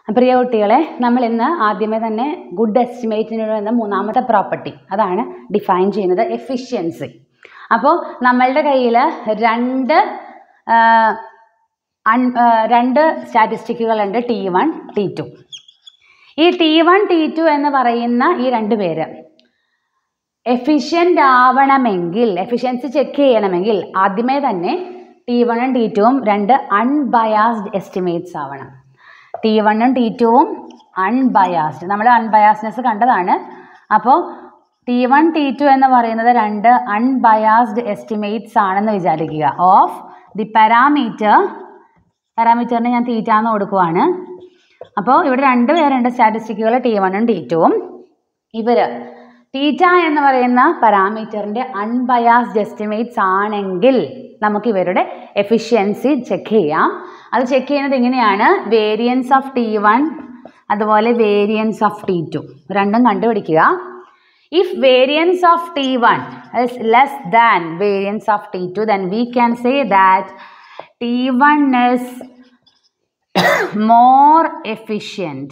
പ്രിയ കുട്ടികളെ നമ്മൾ ഇന്ന് ആദ്യമേ തന്നെ ഗുഡ് എസ്റ്റിമേറ്റിന് എന്ന മൂന്നാമത്തെ പ്രോപ്പർട്ടി അതാണ് ഡിഫൈൻ ചെയ്യുന്നത് എഫിഷ്യൻസി അപ്പോൾ നമ്മളുടെ കയ്യിൽ രണ്ട് ആ, അൺ ആ, രണ്ട് സ്റ്റാറ്റിസ്റ്റിക്കുകളുണ്ട് ടി വൺ ടി ടു ഈ ടി വൺ ടി ടു എന്ന് പറയുന്ന ഈ രണ്ട് പേര് എഫിഷ്യൻ്റ് ആവണമെങ്കിൽ എഫിഷ്യൻസി ചെക്ക് ചെയ്യണമെങ്കിൽ ആദ്യമേ തന്നെ ടി വണ്ണും ടി ടുവും രണ്ട് അൺബയാസ്ഡ് എസ്റ്റിമേറ്റ്സ് ആവണം ടി വണ്ണും ടി ടുവും അൺബയാസ്ഡ് നമ്മൾ അൺബയാസ്നെസ് കണ്ടതാണ് അപ്പോൾ ടി വൺ ടി ടു എന്ന് പറയുന്നത് രണ്ട് അൺബയാസ്ഡ് എസ്റ്റിമേറ്റ്സ് ആണെന്ന് വിചാരിക്കുക ഓഫ് ദി പാരാമീറ്റർ പാരാമീറ്ററിന് ഞാൻ തീറ്റാന്ന് കൊടുക്കുവാണ് അപ്പോൾ ഇവിടെ രണ്ട് പേരുണ്ട് സ്റ്റാറ്റിസ്റ്റിക്കുകൾ ടി വണ്ണും ടി ടുവും ഇവർ തീറ്റ എന്ന് പറയുന്ന പാരാമീറ്ററിൻ്റെ അൺബയാസ്ഡ് എസ്റ്റിമേറ്റ്സ് ആണെങ്കിൽ നമുക്ക് ഇവരുടെ എഫിഷ്യൻസി ചെക്ക് ചെയ്യാം അത് ചെക്ക് ചെയ്യുന്നത് എങ്ങനെയാണ് വേരിയൻസ് ഓഫ് ടി വൺ അതുപോലെ വേരിയൻസ് ഓഫ് ടി ടു രണ്ടും കണ്ടുപിടിക്കുക if variance of T one is less than variance of T two then we can say that T one is more efficient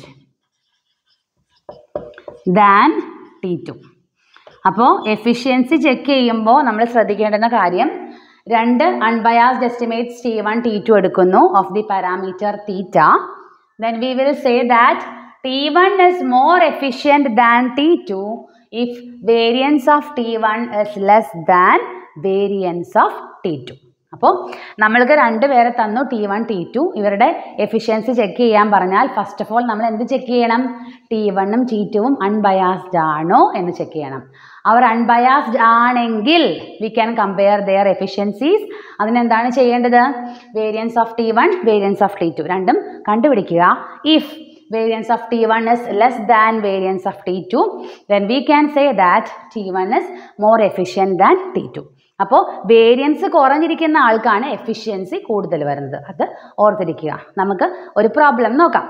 than T two അപ്പോൾ efficiency check ചെയ്യുമ്പോൾ നമ്മൾ ശ്രദ്ധിക്കേണ്ടുന്ന കാര്യം രണ്ട് unbiased estimates T one T two എടുക്കുന്നു of the parameter theta then we will say that T one is more efficient than T two if variance of T one is less than variance of T two അപ്പോൾ നമ്മൾക്ക് രണ്ട് പേരെ തന്നു T one T two ഇവരുടെ efficiency check ചെയ്യാൻ പറഞ്ഞാൽ first of all നമ്മൾ എന്ത് ചെക്ക് ചെയ്യണം ടി വണ്ണും ടി ടുവും അൺബയാസ്ഡ് ആണോ എന്ന് ചെക്ക് ചെയ്യണം അവർ അൺബയാസ്ഡ് ആണെങ്കിൽ we can compare their efficiencies അതിനെന്താണ് ചെയ്യേണ്ടത് variance of T one variance of T two രണ്ടും കണ്ടുപിടിക്കുക if variance of T1 is less than variance of T2, then we can say that T1 is more efficient than T2. അപ്പോൾ variance കുറഞ്ഞിരിക്കുന്ന ആൾക്കാണ് efficiency കൂടുതൽ വരുന്നത് അത് ഓർത്തിരിക്കുക നമുക്ക് ഒരു problem നോക്കാം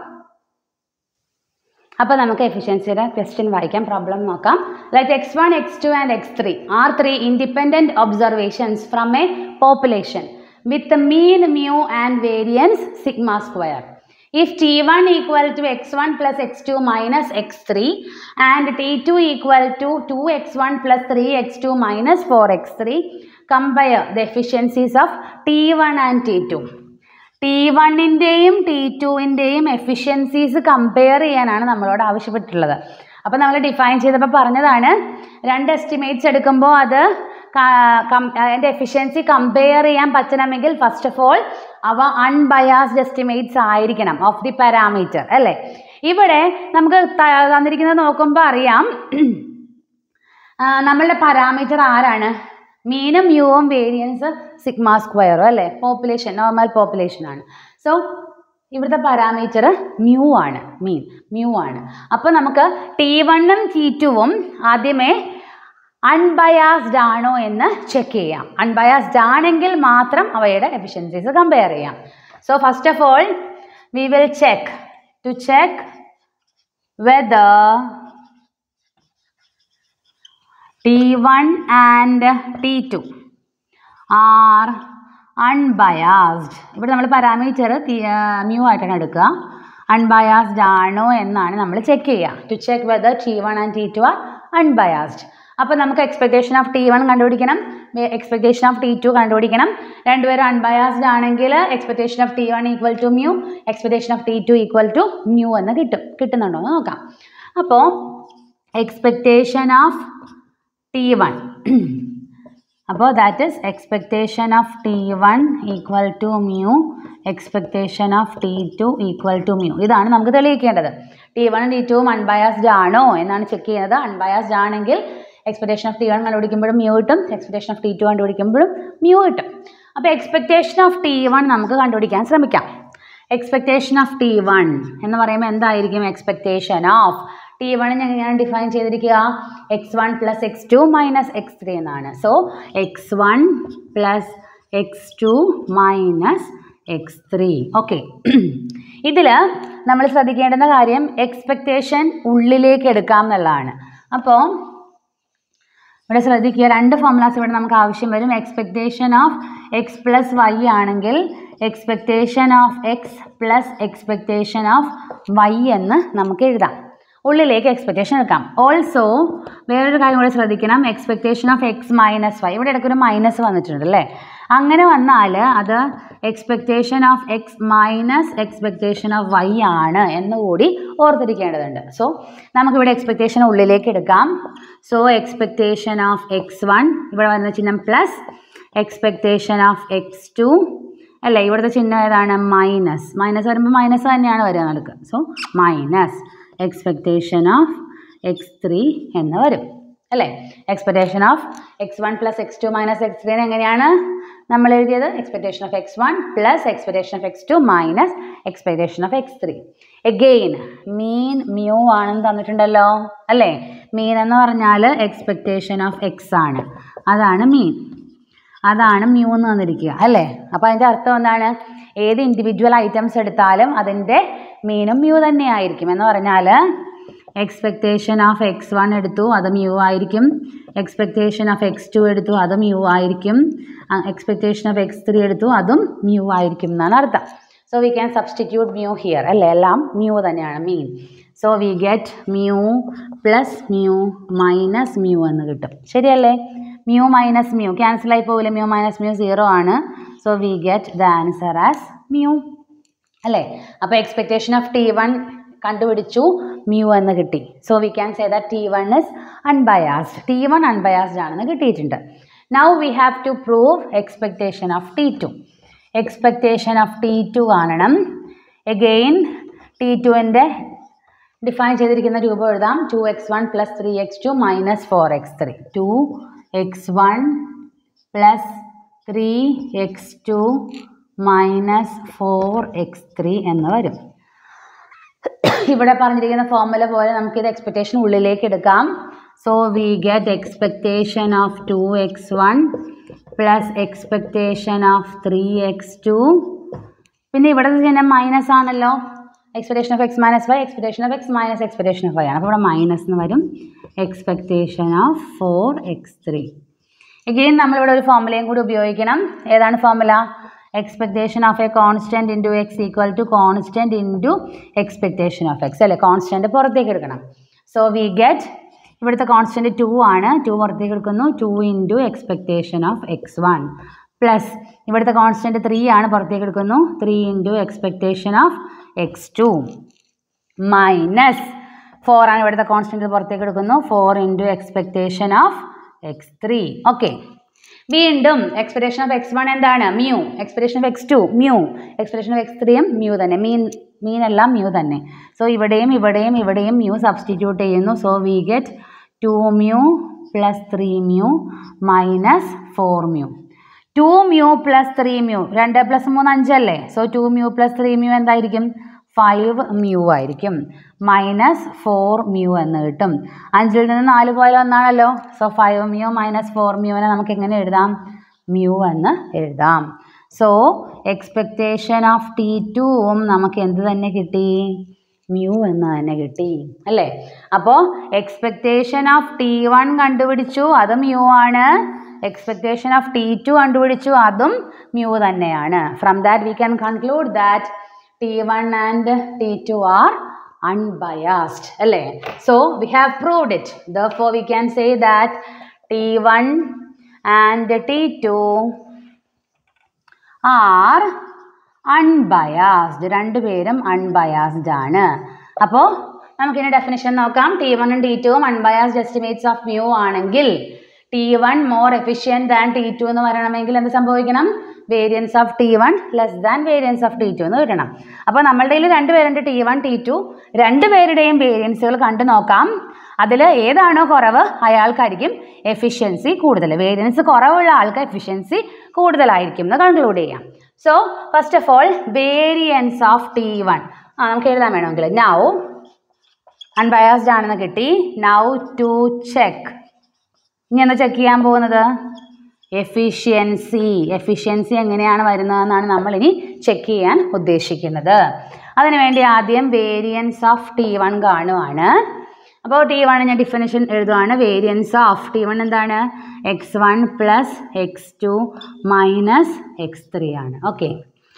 അപ്പോൾ നമുക്ക് എഫിഷ്യൻസിയുടെ ക്വസ്റ്റ്യൻ വായിക്കാം പ്രോബ്ലം നോക്കാം let X one X two and X three are three independent observations from a population with mean mu and variance sigma square if t1 equal to x1 plus x2 minus x3 and t2 equal to 2x1 plus 3x2 minus 4x3 compare the efficiencies of t1 and t2 T വണ്ണിൻ്റെയും T ടുവിൻ്റെയും efficiencies compare ചെയ്യാനാണ് നമ്മളോട് ആവശ്യപ്പെട്ടിട്ടുള്ളത് അപ്പോൾ നമ്മൾ define ചെയ്തപ്പോൾ പറഞ്ഞതാണ് രണ്ട് estimates എടുക്കുമ്പോൾ അത് അതിൻ്റെ എഫിഷ്യൻസി കമ്പയർ ചെയ്യാൻ പറ്റണമെങ്കിൽ ഫസ്റ്റ് ഓഫ് ഓൾ അവ അൺബയാസ്ഡ് എസ്റ്റിമേറ്റ്സ് ആയിരിക്കണം ഓഫ് ദി പാരാമീറ്റർ അല്ലേ ഇവിടെ നമുക്ക് ത- തന്നിരിക്കുന്നത് നോക്കുമ്പോൾ അറിയാം ആ, നമ്മളുടെ പാരാമീറ്റർ ആരാണ് മീനും യുവും വേരിയൻസ് സിഗ്മ സ്ക്വയറും അല്ലേ പോപ്പുലേഷൻ നോർമൽ പോപ്പുലേഷൻ ആണ് സോ ഇവിടുത്തെ പാരാമീറ്റർ മ്യൂ ആണ് മീൻ മ്യൂ ആണ് അപ്പോൾ നമുക്ക് ടി വണ്ണും ടി ടുവും ആദ്യമേ അൺബയാസ്ഡ് ആണോ എന്ന് ചെക്ക് ചെയ്യാം അൺബയാസ്ഡ് ആണെങ്കിൽ മാത്രം അവയുടെ എഫിഷ്യൻസീസ് കമ്പയർ ചെയ്യാം so first of all we will check to check whether T1 and T2 are unbiased ഇവിടെ നമ്മൾ പാരാമീറ്റർ മ്യൂ ആയിട്ടാണ് എടുക്കുക അൺബയാസ്ഡ് ആണോ എന്നാണ് നമ്മൾ ചെക്ക് ചെയ്യുക to check whether T one and T two are unbiased അപ്പോൾ നമുക്ക് എക്സ്പെക്ടേഷൻ ഓഫ് ടി വൺ കണ്ടുപിടിക്കണം എക്സ്പെക്ടേഷൻ ഓഫ് ടി ടു കണ്ടുപിടിക്കണം രണ്ടുപേരും അൺബയാസ്ഡ് ആണെങ്കിൽ expectation of T one equal to mu expectation of T two equal to mu എന്ന് കിട്ടും കിട്ടുന്നുണ്ടോ എന്ന് നോക്കാം അപ്പോൾ എക്സ്പെക്ടേഷൻ ഓഫ് ടി വൺ അപ്പോൾ that is expectation of T one equal to mu expectation of T two equal to mu ഇതാണ് നമുക്ക് തെളിയിക്കേണ്ടത് ടി വൺ ടി ടുവും അൺബയാസ്ഡ് ആണോ എന്നാണ് ചെക്ക് ചെയ്യുന്നത് അൺബയാസ്ഡ് ആണെങ്കിൽ എക്സ്പെക്ടേഷൻ ഓഫ് ടി വൺ കണ്ടുപിടിക്കുമ്പോഴും മ്യൂ കിട്ടും എക്സ്പെക്ടേഷൻ ഓഫ് ടി ടു കണ്ടുപിടിക്കുമ്പോഴും മ്യൂ കിട്ടും അപ്പോൾ എക്സ്പെക്ടേഷൻ ഓഫ് ടി വൺ നമുക്ക് കണ്ടുപിടിക്കാൻ ശ്രമിക്കാം എക്സ്പെക്ടേഷൻ ഓഫ് ടി വൺ എന്ന് പറയുമ്പോൾ എന്തായിരിക്കും എക്സ്പെക്ടേഷൻ ഓഫ് ടി വണ്ണിന് എങ്ങനെയാണ് ഡിഫൈൻ ചെയ്തിരിക്കുക X one plus X two minus X three എന്നാണ് so X one plus X two minus X three okay ഇതിൽ നമ്മൾ ശ്രദ്ധിക്കേണ്ടുന്ന കാര്യം എക്സ്പെക്റ്റേഷൻ ഉള്ളിലേക്ക് എടുക്കാം എന്നുള്ളതാണ് അപ്പോൾ ഇവിടെ ശ്രദ്ധിക്കുക രണ്ട് ഫോർമുലാസ് ഇവിടെ നമുക്ക് ആവശ്യം വരും expectation of X plus Y ആണെങ്കിൽ expectation of X plus expectation of Y എന്ന് നമുക്ക് എഴുതാം ഉള്ളിലേക്ക് എക്സ്പെക്റ്റേഷൻ എടുക്കാം ഓൾസോ വേറൊരു കാര്യം കൂടെ ശ്രദ്ധിക്കണം expectation of X minus Y ഇവിടെ ഇടയ്ക്കൊരു മൈനസ് വന്നിട്ടുണ്ട് അല്ലേ അങ്ങനെ വന്നാൽ അത് expectation of X minus expectation of Y ആണ് എന്ന് കൂടി ഓർത്തിരിക്കേണ്ടതുണ്ട് സോ നമുക്കിവിടെ എക്സ്പെക്റ്റേഷൻ ഉള്ളിലേക്ക് എടുക്കാം so expectation of X one ഇവിടെ വരുന്ന ചിഹ്നം plus expectation of X two അല്ലേ ഇവിടുത്തെ ചിഹ്നം ഏതാണ് മൈനസ് മൈനസ് വരുമ്പോൾ മൈനസ് തന്നെയാണ് വരിക നടക്കുക so minus expectation of X three എന്ന് വരും അല്ലേ expectation of X one plus X two minus X three എങ്ങനെയാണ് നമ്മൾ എഴുതിയത് expectation of X one plus expectation of X two minus expectation of X three again mean mu ആണെന്ന് തന്നിട്ടുണ്ടല്ലോ അല്ലേ മീൻ എന്ന് പറഞ്ഞാൽ എക്സ്പെക്റ്റേഷൻ ഓഫ് എക്സ് ആണ് അതാണ് മീൻ അതാണ് മ്യൂ എന്ന് തന്നിരിക്കുക അല്ലേ അപ്പോൾ അതിൻ്റെ അർത്ഥം എന്താണ് ഏത് ഇൻഡിവിജ്വൽ ഐറ്റംസ് എടുത്താലും അതിൻ്റെ മീനും മ്യൂ തന്നെ ആയിരിക്കും എന്ന് പറഞ്ഞാൽ എക്സ്പെക്റ്റേഷൻ ഓഫ് എക്സ് വൺ എടുത്തു അത് മ്യൂ ആയിരിക്കും എക്സ്പെക്റ്റേഷൻ ഓഫ് എക്സ് ടു എടുത്തു അത് മ്യൂ ആയിരിക്കും എക്സ്പെക്റ്റേഷൻ ഓഫ് എക്സ് ത്രീ എടുത്തു അതും മ്യൂ ആയിരിക്കും എന്നാണ് അർത്ഥം so we can substitute mu here അല്ലേ എല്ലാം മ്യൂ തന്നെയാണ് mean so we get mu plus mu minus mu എന്ന് കിട്ടും ശരിയല്ലേ മ്യൂ മൈനസ് മ്യൂ ക്യാൻസൽ ആയി പോകില്ല മ്യൂ മൈനസ് മ്യൂ സീറോ ആണ് so we get the answer as mu അല്ലേ അപ്പോൾ എക്സ്പെക്റ്റേഷൻ ഓഫ് ടി വൺ കണ്ടുപിടിച്ചു മ്യൂ എന്ന് കിട്ടി so we can say that T one is unbiased T one unbiased ആണെന്ന് കിട്ടിയിട്ടുണ്ട് now we have to prove expectation of T two expectation of T two കാണണം again T ടുവിൻ്റെ define ചെയ്തിരിക്കുന്ന രൂപം എഴുതാം two X one plus three X two minus four X three two X one plus three X two minus four X three എന്ന് വരും ഇവിടെ പറഞ്ഞിരിക്കുന്ന formula പോലെ നമുക്കിത് എക്സ്പെക്റ്റേഷൻ ഉള്ളിലേക്ക് എടുക്കാം so we get expectation of two X one plus expectation of three X two പിന്നെ ഇവിടെ ചിഹ്നം മൈനസ് ആണല്ലോ expectation of X minus Y expectation of X minus expectation of Y ആണ് അപ്പോൾ ഇവിടെ മൈനസ് എന്ന് വരും expectation of four X three again നമ്മളിവിടെ ഒരു ഫോർമുലയും കൂടി ഉപയോഗിക്കണം ഏതാണ് formula expectation of a constant into X equal to constant into expectation of X അല്ലേ കോൺസ്റ്റൻറ്റ് പുറത്തേക്ക് എടുക്കണം സോ വി ഗെറ്റ് ഇവിടുത്തെ കോൺസ്റ്റൻറ്റ് ടു ആണ് ടു പുറത്തേക്ക് എടുക്കുന്നു two into expectation of X one plus ഇവിടുത്തെ കോൺസ്റ്റൻറ്റ് ത്രീ ആണ് പുറത്തേക്ക് എടുക്കുന്നു three into expectation of X two minus four ആണ് ഇവിടുത്തെ കോൺസ്റ്റൻറ്റ് പുറത്തേക്ക് എടുക്കുന്നു four into expectation of X three okay വീണ്ടും എക്സ്പെക്ടേഷൻ ഓഫ് എക്സ് വൺ എന്താണ് mu expectation of X two mu expectation of X ത്രീയും മ്യൂ തന്നെ മീൻ മീനെല്ലാം mu തന്നെ സോ ഇവിടെയും ഇവിടെയും ഇവിടെയും മ്യൂ സബ്സ്റ്റിറ്റ്യൂട്ട് ചെയ്യുന്നു so we get two mu plus three mu minus four mu two mu plus three mu രണ്ട് പ്ലസ് മൂന്ന് അഞ്ചല്ലേ so two mu plus three mu എന്തായിരിക്കും ഫൈവ് മ്യൂ ആയിരിക്കും മൈനസ് ഫോർ മ്യൂ എന്ന് കിട്ടും അഞ്ചിൽ നിന്ന് നാല് പോയാൽ ഒന്നാണല്ലോ so five mu minus four മ്യൂവിനെ നമുക്ക് എങ്ങനെ എഴുതാം മ്യൂ എന്ന് എഴുതാം സോ എക്സ്പെക്റ്റേഷൻ ഓഫ് ടി ടുവും നമുക്ക് എന്ത് തന്നെ കിട്ടി മ്യൂ എന്ന് തന്നെ കിട്ടി അല്ലേ അപ്പോൾ എക്സ്പെക്റ്റേഷൻ ഓഫ് ടി വൺ കണ്ടുപിടിച്ചു അത് മ്യൂ ആണ് എക്സ്പെക്റ്റേഷൻ ഓഫ് ടി ടു കണ്ടുപിടിച്ചു അതും മ്യൂ തന്നെയാണ് from that we can conclude that T one and T two are unbiased അല്ലേ so we have proved it therefore we can say that T one and T two are unbiased രണ്ടുപേരും unbiased ആണ് അപ്പോൾ നമുക്കിനി definition നോക്കാം T വണ്ണും T ടുവും unbiased estimates of mu ആണെങ്കിൽ T one more efficient than T two എന്ന് പറയണമെങ്കിൽ എന്ത് സംഭവിക്കണം variance of T one less than variance of T two എന്ന് കിട്ടണം അപ്പോൾ നമ്മളുടെ കയ്യിൽ രണ്ട് പേരുണ്ട് ടി വൺ ടി ടു രണ്ട് പേരുടെയും വേരിയൻസുകൾ കണ്ടു നോക്കാം അതിൽ ഏതാണോ കുറവ് അയാൾക്കായിരിക്കും എഫിഷ്യൻസി കൂടുതൽ വേരിയൻസ് കുറവുള്ള ആൾക്ക് എഫിഷ്യൻസി കൂടുതലായിരിക്കും എന്ന് കൺക്ലൂഡ് ചെയ്യാം so first of all variance of T one ആ നമുക്ക് എഴുതാൻ വേണമെങ്കിൽ നൗ അൺബയാസ്ഡ് ആണെന്ന് കിട്ടി നൗ ടു ചെക്ക് ഇനി എന്താ ചെക്ക് ചെയ്യാൻ പോകുന്നത് എഫിഷ്യൻസി എഫിഷ്യൻസി എങ്ങനെയാണ് വരുന്നതെന്നാണ് നമ്മളിനി ചെക്ക് ചെയ്യാൻ ഉദ്ദേശിക്കുന്നത് അതിനുവേണ്ടി ആദ്യം വേരിയൻസ് ഓഫ് ടി വൺ കാണുവാണ് അപ്പോൾ ടി വൺ ഞാൻ ഡിഫിനിഷൻ എഴുതുവാണ് വേരിയൻസ് ഓഫ് ടി വൺ എന്താണ് X one plus X two minus X three ആണ് ഓക്കെ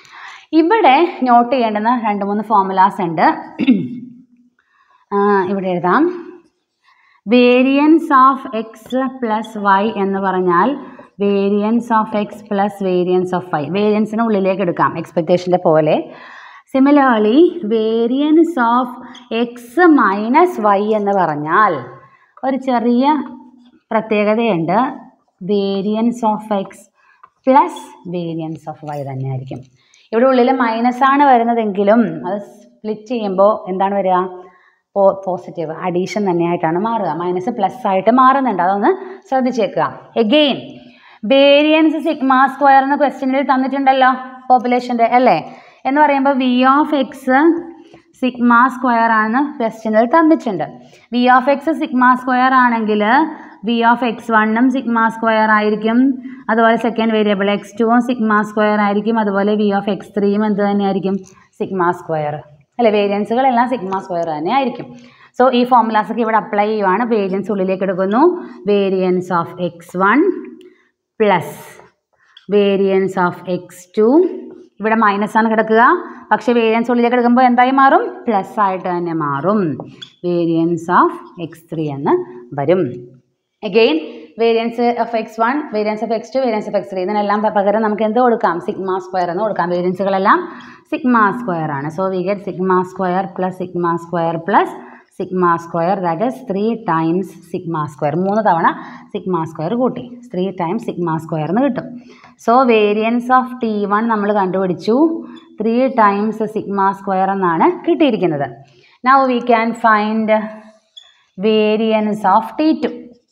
ഇവിടെ നോട്ട് ചെയ്യേണ്ടുന്ന രണ്ട് മൂന്ന് ഫോർമുലാസ് ഉണ്ട് ആ, ഇവിടെ എഴുതാം variance of X plus Y എന്ന് പറഞ്ഞാൽ variance of X plus variance of Y വേരിയൻസിന് ഉള്ളിലേക്ക് എടുക്കാം എക്സ്പെക്റ്റേഷൻ്റെ പോലെ similarly variance of X minus Y എന്ന് പറഞ്ഞാൽ ഒരു ചെറിയ പ്രത്യേകതയുണ്ട് variance of X plus variance of Y തന്നെയായിരിക്കും ഇവിടെ ഉള്ളിൽ മൈനസ് ആണ് വരുന്നതെങ്കിലും അത് സ്പ്ലിറ്റ് ചെയ്യുമ്പോൾ എന്താണ് വരിക പോ പോസിറ്റീവ് അഡീഷൻ തന്നെയായിട്ടാണ് മാറുക മൈനസ് പ്ലസ് ആയിട്ട് മാറുന്നുണ്ട് അതൊന്ന് ശ്രദ്ധിച്ചേക്കുക എഗെയിൻ വേരിയൻസ് സിഗ്മ സ്ക്വയർ എന്ന ക്വസ്റ്റ്യനിൽ തന്നിട്ടുണ്ടല്ലോ പോപ്പുലേഷൻ്റെ അല്ലേ എന്ന് പറയുമ്പോൾ V of X sigma square ആണ് ക്വസ്റ്റ്യനിൽ തന്നിട്ടുണ്ട് V of X sigma square ആണെങ്കിൽ വി ഓഫ് എക്സ് വണ്ണും സിഗ്മ സ്ക്വയർ ആയിരിക്കും അതുപോലെ സെക്കൻഡ് വേരിയബിൾ എക്സ് ടുവും സിഗ്മ സ്ക്വയർ ആയിരിക്കും അതുപോലെ വി ഓഫ് എക്സ് ത്രീയും എന്ത് തന്നെയായിരിക്കും സിഗ്മ സ്ക്വയർ അല്ലെ വേരിയൻസുകളെല്ലാം സിഗ്മ സ്ക്വയർ തന്നെ ആയിരിക്കും സോ ഈ ഫോർമുലാസ് ഒക്കെ ഇവിടെ അപ്ലൈ ചെയ്യുവാണ് വേരിയൻസ് ഉള്ളിലേക്ക് എടുക്കുന്നു variance of X one plus variance of X two ഇവിടെ മൈനസ് ആണ് കിടക്കുക പക്ഷേ വേരിയൻസ് ഉള്ളിലേക്ക് എടുക്കുമ്പോൾ എന്തായി മാറും പ്ലസ് ആയിട്ട് തന്നെ മാറും വേരിയൻസ് ഓഫ് എക്സ് ത്രീ എന്ന് വരും again variance of X one variance of X two variance of X three ഇതിനെല്ലാം പ- പകരം നമുക്ക് എന്ത് കൊടുക്കാം സിഗ്മ സ്ക്വയർ എന്ന് കൊടുക്കാം വേരിയൻസുകളെല്ലാം സിഗ്മ സ്ക്വയർ ആണ് so we get sigma square plus sigma square plus sigma square that is three times sigma square മൂന്ന് തവണ സിഗ്മ സ്ക്വയർ കൂട്ടി ത്രീ ടൈംസ് സിഗ്മ സ്ക്വയർ എന്ന് കിട്ടും so variance of T one നമ്മൾ കണ്ടുപിടിച്ചു ത്രീ ടൈംസ് സിഗ്മ സ്ക്വയർ എന്നാണ് കിട്ടിയിരിക്കുന്നത് now we can find variance of T two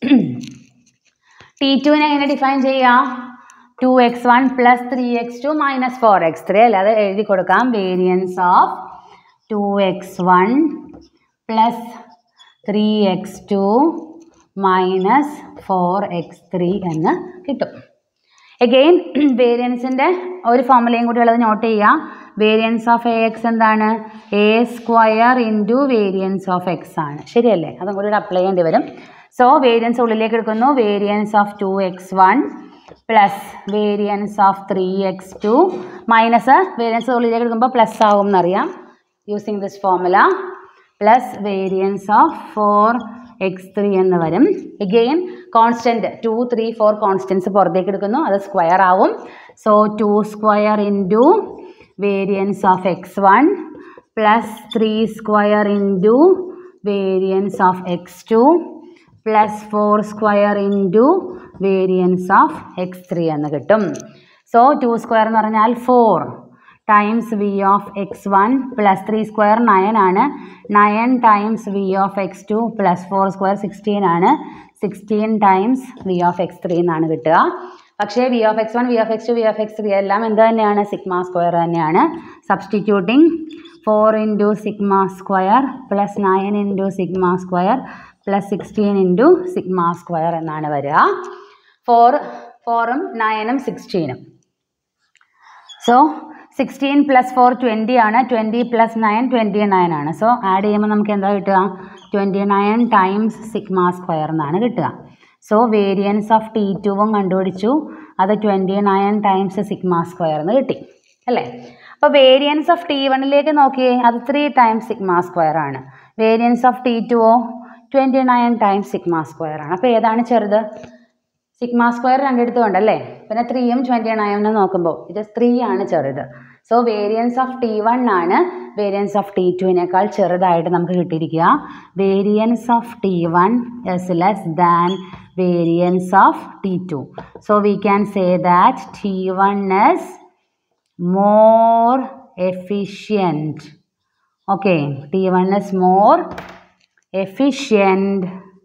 T ടുവിനെ എങ്ങനെ ഡിഫൈൻ ചെയ്യാം two X one plus three X two minus four X three അല്ലാതെ എഴുതി കൊടുക്കാം variance of two X one plus three X two minus four X three എന്ന് കിട്ടും again വേരിയൻസിൻ്റെ ഒരു ഫോർമുലയും കൂടി ഉള്ളത് നോട്ട് ചെയ്യാം വേരിയൻസ് ഓഫ് എ എക്സ് എന്താണ് A square into variance of X ആണ് ശരിയല്ലേ അതും കൂടി ഇവിടെ അപ്ലൈ ചെയ്യേണ്ടി വരും സോ വേരിയൻസ് ഉള്ളിലേക്ക് എടുക്കുന്നു variance of two X one plus variance of three X two minus variance ഉള്ളിലേക്ക് എടുക്കുമ്പോൾ പ്ലസ് ആവും എന്നറിയാം using this formula plus variance of four X three എന്ന് വരും again constant two three four constants പുറത്തേക്ക് എടുക്കുന്നു അത് സ്ക്വയർ ആവും so two square into variance of X one plus three square into variance of X two plus four square into variance of X three എന്ന് കിട്ടും so two square എന്ന് പറഞ്ഞാൽ four times V of X one plus three square nine ആണ് nine times V of X two plus four square sixteen ആണ് sixteen times V of X three എന്നാണ് കിട്ടുക പക്ഷേ V of X one V of X two V of X three എല്ലാം എന്ത് തന്നെയാണ് sigma square തന്നെയാണ് substituting four into sigma square plus nine into sigma square plus sixteen into sigma square എന്നാണ് വരിക four ഫോറും നയനും സിക്സ്റ്റീനും so sixteen plus four twenty ആണ് twenty plus nine twenty nine ആണ് സോ ആഡ് ചെയ്യുമ്പോൾ നമുക്ക് എന്താ കിട്ടുക twenty nine times sigma square എന്നാണ് കിട്ടുക സോ വേരിയൻസ് ഓഫ് ടി ടുവും കണ്ടുപിടിച്ചു അത് twenty nine times sigma square എന്ന് കിട്ടി അല്ലേ അപ്പോൾ വേരിയൻസ് ഓഫ് ടി വണ്ണിലേക്ക് നോക്കിയേ അത് ത്രീ ടൈംസ് സിഗ്മ സ്ക്വയർ ആണ് വേരിയൻസ് ഓഫ് ടി ടുവോ twenty nine times sigma square ആണ് അപ്പോൾ ഏതാണ് ചെറുത് സിഗ്മ സ്ക്വയർ രണ്ടിടത്തും ഉണ്ടല്ലേ പിന്നെ ത്രീയും ട്വൻറ്റി നയനും നോക്കുമ്പോൾ ഇത് ത്രീ ആണ് ചെറുത് so variance of T one ആണ് വേരിയൻസ് ഓഫ് ടി ടുവിനേക്കാൾ ചെറുതായിട്ട് നമുക്ക് കിട്ടിയിരിക്കുക variance of T one is less than variance of T two so we can say that T one is more efficient okay t1 is more efficient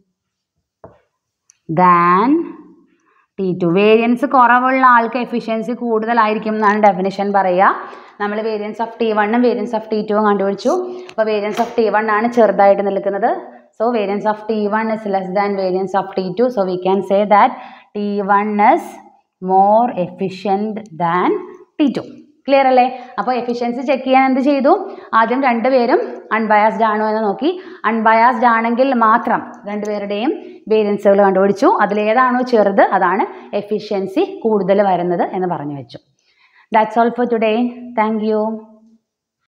than T two variance കുറവുള്ള ആൾക്ക് efficiency കൂടുതലായിരിക്കും എന്നാണ് definition പറയുക നമ്മൾ variance of T വണ്ണും variance of T ടുവും കണ്ടുപിടിച്ചു അപ്പോൾ വേരിയൻസ് ഓഫ് ടി വൺ ആണ് ചെറുതായിട്ട് നിൽക്കുന്നത് so variance of T one is less than variance of T two so we can say that T one is more efficient than T two clear അല്ലേ അപ്പോൾ efficiency check ചെയ്യാൻ എന്ത് ചെയ്തു ആദ്യം രണ്ടുപേരും അൺബയാസ്ഡ് ആണോ എന്ന് നോക്കി അൺബയാസ്ഡ് ആണെങ്കിൽ മാത്രം രണ്ടുപേരുടെയും വേരിയൻസുകൾ കണ്ടുപിടിച്ചു അതിലേതാണോ ചെറുത് അതാണ് എഫിഷ്യൻസി കൂടുതൽ വരുന്നത് എന്ന് പറഞ്ഞു വെച്ചു that's all for today thank U